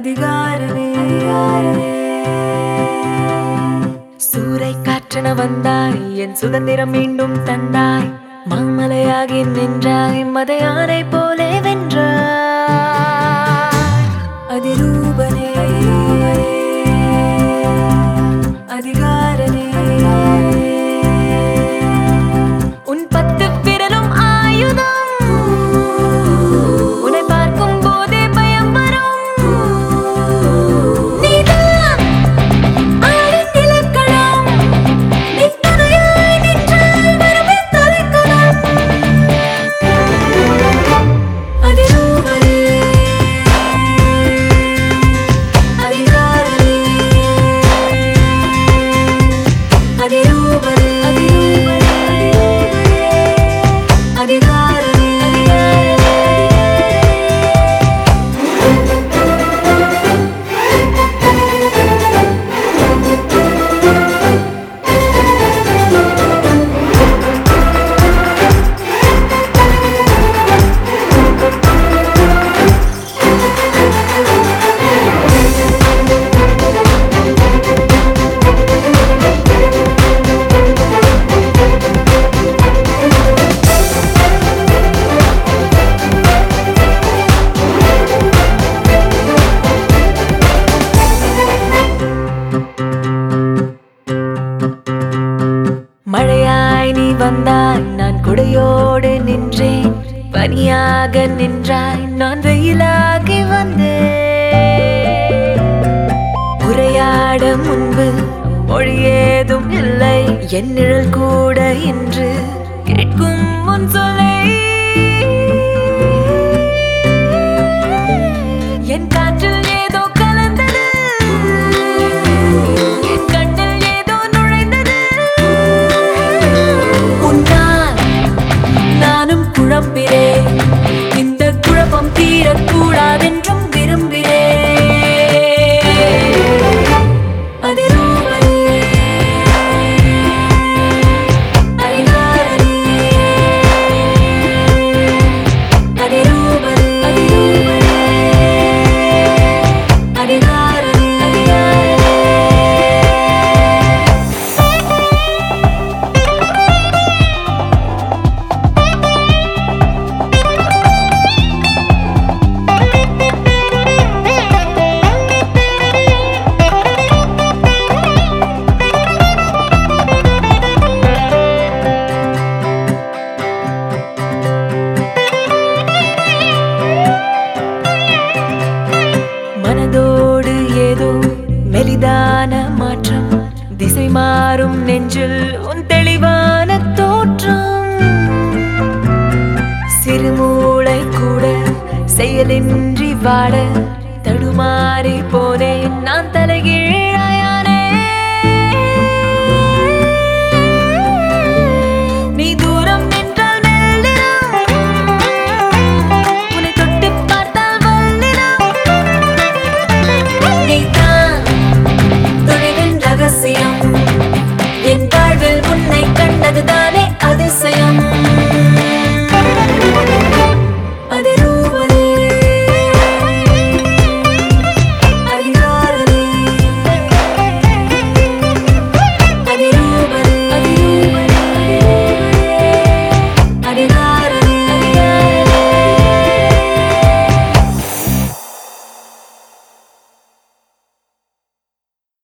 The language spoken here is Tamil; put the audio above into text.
அதிகாரமே சூறை காற்றென வந்தாய் என் சுதந்திரம் மீண்டும் தந்தாய் மாமலையாகி நின்றாய் மதையானை போலே வென்றாய் அதிரூபனே அதிகாரனே உன் பத்து விரலும் ஆயுதம் உன்னை பார்க்கும் போதே பயம் வரும் நீதான் ஆழின் இலக்கணம் நீ துணையாய் நின்றால் வரவே தொலைக்கலாம் அதிரூபனே அதிகாரனே அதிரூபனே அதிரூபனே அதிகாரனே மழையாய் நீ வந்தாய் நான் குடையோடு நின்றேன் பனியாக நின்றாய் நான் வெயிலாகி வந்தேன் உரையாட முன்பு மொழி ஏதும் இல்லை என் நிழல் கூட இன்று கேட்கும் முன் சொல்லை என் காற்றில் ஏதோ கலந்தது என் கண்ணில் ஏதோ நுழைந்தது உன்னால் நானும் குழம்பினேன் இந்த குழப்பம் தீரக்கூடாதென்றும் விரும்பினேன் அதிரூபனே அதிகாரனே அதிரூபனே அதிரூபனே அதிகாரனே அதிகாரனே மனதோடு ஏதோ மெலிதான மாற்றம் திசை மாறும் நெஞ்சில் உன் தெளிவான தோற்றம் சிறுமூளை கூட செயலின்றி வாட தடுமாறி போனேன் நான் தலைகீழ்